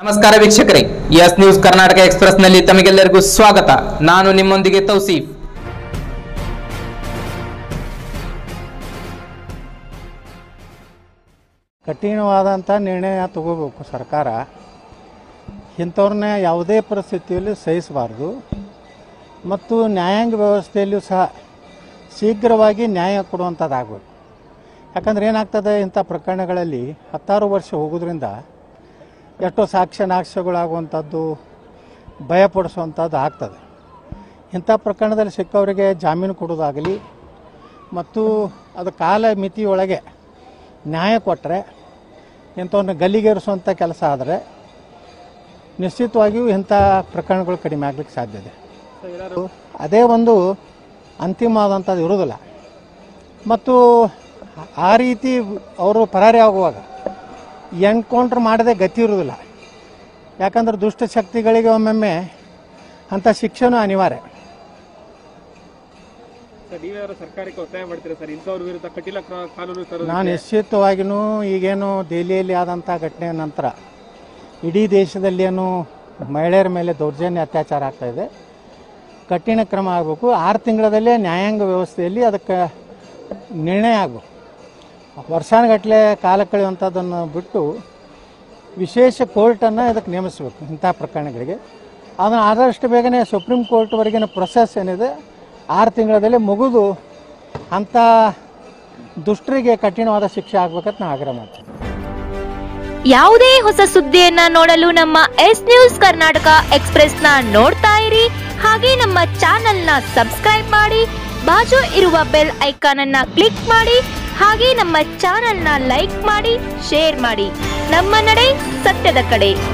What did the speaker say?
ನಮಸ್ಕಾರ ವೀಕ್ಷಕರೇ S news Karnataka express ನಲ್ಲಿ ತಮಗೆಲ್ಲರಿಗೂ ಸ್ವಾಗತ ನಾನು ನಿಮ್ಮೊಂದಿಗೆ ತೌಸೀಫ್ ಕಠಿಣವಾದಂಥ ನಿರ್ಣಯ ತಗೋಬೇಕು ಸರ್ಕಾರ ಇಂಥವ್ರನ್ನ ಯಾವುದೇ ಪರಿಸ್ಥಿತಿಯಲ್ಲಿ ಸಹಿಸಬಾರ್ದು ಮತ್ತು ನ್ಯಾಯಾಂಗ ವ್ಯವಸ್ಥೆಯಲ್ಲಿಯೂ ಸಹ ಶೀಘ್ರವಾಗಿ ನ್ಯಾಯ ಕೊಡುವಂಥದ್ದಾಗಬೇಕು ಯಾಕಂದ್ರೆ ಏನಾಗ್ತದೆ ಇಂಥ ಪ್ರಕರಣಗಳಲ್ಲಿ ಹತ್ತಾರು ವರ್ಷ ಹೋಗೋದ್ರಿಂದ ಎಷ್ಟೋ ಸಾಕ್ಷ್ಯ ನಾಕ್ಷ್ಯಗಳಾಗುವಂಥದ್ದು ಭಯಪಡಿಸುವಂಥದ್ದು ಆಗ್ತದೆ ಇಂಥ ಪ್ರಕರಣದಲ್ಲಿ ಸಿಕ್ಕವರಿಗೆ ಜಾಮೀನು ಕೊಡೋದಾಗಲಿ ಮತ್ತು ಅದು ಕಾಲ ಮಿತಿಯೊಳಗೆ ನ್ಯಾಯ ಕೊಟ್ಟರೆ ಇಂಥವನ್ನ ಗಲ್ಲಿಗೇರಿಸುವಂಥ ಕೆಲಸ ಆದರೆ ನಿಶ್ಚಿತವಾಗಿಯೂ ಇಂಥ ಪ್ರಕರಣಗಳು ಕಡಿಮೆ ಆಗ್ಲಿಕ್ಕೆ ಸಾಧ್ಯ ಇದೆ ಅದೇ ಒಂದು ಅಂತಿಮವಾದಂಥದ್ದು ಇರೋದಿಲ್ಲ ಮತ್ತು ಆ ರೀತಿ ಅವರು ಪರಾರಿ ಆಗುವಾಗ ಎನ್ಕೌಂಟ್ರ್ ಮಾಡದೆ ಗತಿ ಇರೋದಿಲ್ಲ ಯಾಕಂದ್ರೆ ದುಷ್ಟಶಕ್ತಿಗಳಿಗೆ ಒಮ್ಮೊಮ್ಮೆ ಅಂಥ ಶಿಕ್ಷೆನೂ ಅನಿವಾರ್ಯ ಸರ್ ನೀವ್ಯಾರು ಸರ್ಕಾರಕ್ಕೆ ಒತ್ತಾಯ ಮಾಡ್ತೀರಾ ಸರ್ ಇಂಥವ್ರ ವಿರುದ್ಧ ಕಠಿಣ ಕ್ರ- ಕಾನೂನು ತರೋದು ನಾನು ನಿಶ್ಚಿತವಾಗಿಯೂ ಈಗೇನು ದೆಹಲಿಯಲ್ಲಿ ಆದಂಥ ಘಟನೆಯ ನಂತರ ಇಡೀ ದೇಶದಲ್ಲಿ ಏನು ಮಹಿಳೆಯರ ಮೇಲೆ ದೌರ್ಜನ್ಯ ಅತ್ಯಾಚಾರ ಆಗ್ತಾ ಇದೆ ಕಠಿಣ ಕ್ರಮ ಆಗಬೇಕು ಆರು ತಿಂಗಳದಲ್ಲೇ ನ್ಯಾಯಾಂಗ ವ್ಯವಸ್ಥೆಯಲ್ಲಿ ಅದಕ್ಕೆ ನಿರ್ಣಯ ಆಗಬೇಕು ವರ್ಷಾನುಗಟ್ಟಲೆ ಕಾಲ ಕಳೆಯುವಂಥದ್ದನ್ನು ಬಿಟ್ಟು ವಿಶೇಷ ಕೋರ್ಟನ್ನು ಇದಕ್ಕೆ ನೇಮಿಸಬೇಕು ಇಂಥ ಪ್ರಕರಣಗಳಿಗೆ ಅದನ್ನು ಆದಷ್ಟು ಬೇಗನೆ ಸುಪ್ರೀಂ ಕೋರ್ಟ್ವರೆಗಿನ ಪ್ರೊಸೆಸ್ ಏನಿದೆ ಆರು ತಿಂಗಳದಲ್ಲಿ ಮುಗಿದು ಅಂಥ ದುಷ್ಟರಿಗೆ ಕಠಿಣವಾದ ಶಿಕ್ಷೆ ಆಗ್ಬೇಕಂತ ನಾನು ಆಗ್ರಹ ಮಾಡ್ತೀನಿ ಯಾವುದೇ ಹೊಸ ಸುದ್ದಿಯನ್ನ ನೋಡಲು ನಮ್ಮ ಎಸ್ ನ್ಯೂಸ್ ಕರ್ನಾಟಕ ಎಕ್ಸ್ಪ್ರೆಸ್ ನ ನೋಡ್ತಾ ಇರಿ ಹಾಗೆ ನಮ್ಮ ಚಾನೆಲ್ ನ ಸಬ್ಸ್ಕ್ರೈಬ್ ಮಾಡಿ ಬಾಜು ಇರುವ ಬೆಲ್ ಐಕಾನ್ ಅನ್ನ ಕ್ಲಿಕ್ ಮಾಡಿ ಹಾಗೆ ನಮ್ಮ ಚಾನೆಲ್ ನ ಲೈಕ್ ಮಾಡಿ ಶೇರ್ ಮಾಡಿ ನಮ್ಮ ನಡೆ ಸತ್ಯದ ಕಡೆ